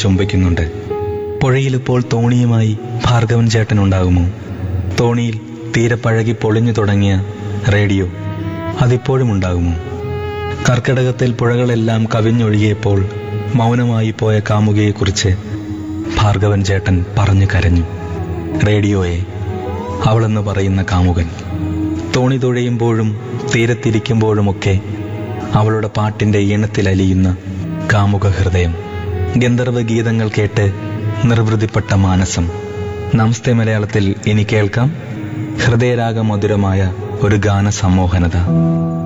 ചുംബിക്കുന്നുണ്ട് പുഴയിലിപ്പോൾ തോണിയുമായി ഭാർഗവൻ ചേട്ടൻ ഉണ്ടാകുമോ തോണിയിൽ തീരെ പഴകി പൊളിഞ്ഞു തുടങ്ങിയ റേഡിയോ അതിപ്പോഴും ഉണ്ടാകുമോ കർക്കിടകത്തിൽ പുഴകളെല്ലാം കവിഞ്ഞൊഴുകിയപ്പോൾ മൗനമായി പോയ കാമുകയെക്കുറിച്ച് ഭാർഗവൻ ചേട്ടൻ പറഞ്ഞു കരഞ്ഞു റേഡിയോയെ അവളെന്ന് പറയുന്ന കാമുകൻ തോണി തുഴയുമ്പോഴും തീരത്തിരിക്കുമ്പോഴുമൊക്കെ അവളുടെ പാട്ടിന്റെ ഈണത്തിലലിയുന്ന കാമുക ഹൃദയം ഗന്ധർവ ഗീതങ്ങൾ കേട്ട് നിർവൃതിപ്പെട്ട മാനസം നമസ്തേ മലയാളത്തിൽ ഇനി കേൾക്കാം ഹൃദയരാഗമധുരമായ ഒരു ഗാന സമ്മോഹനത